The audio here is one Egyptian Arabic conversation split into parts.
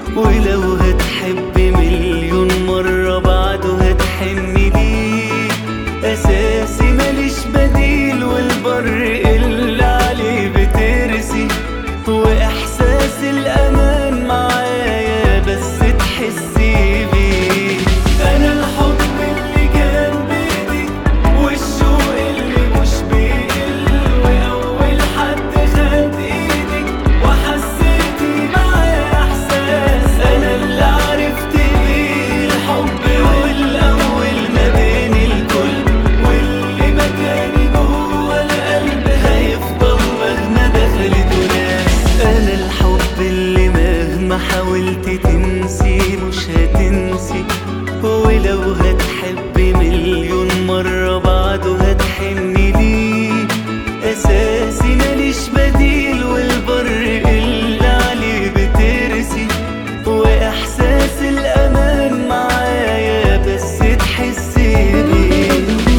ولو هتحب مليون مرة بعده هتحن ليه أساسي ماليش بديل والبر اللي عليه بترسي وإحساس الأمان معايا بس تحسي بيه أنا الحب اللي كان بإيدي والشوق اللي مش بيقل وأول حد خد إيدك وحسيتي معايا إحساس أنا اللي عرفت بيه الحب والأول ما بين الكل واللي مكاني جوه القلب هيفضل مهما دخلت ناس أنا الحب اللي مهما حاولت تنسي مش هتنسي ولو هتحب مليون مرة بعده هتحن ليه أساسي ماليش بديل والبر اللي عليه بترسي وإحساس الأمان معايا بس تحسي بيه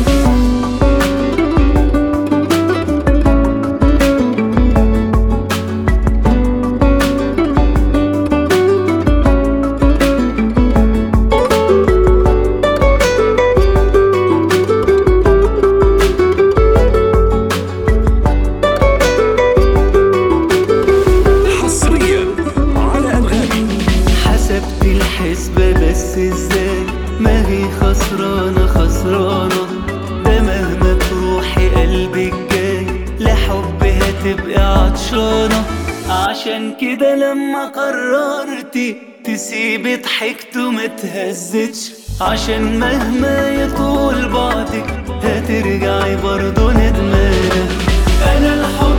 حصريا على أنغامي حسبت الحسبة بس ازاي ما هي خسرانة خسرانة ده مهما تروحي قلبك جاي لحب هتبقى عطشانة عشان كده لما قررتي تسيبي ضحكت وما تهزتش عشان مهما يطول بعدك هترجعي برضه ندمانة أنا الحب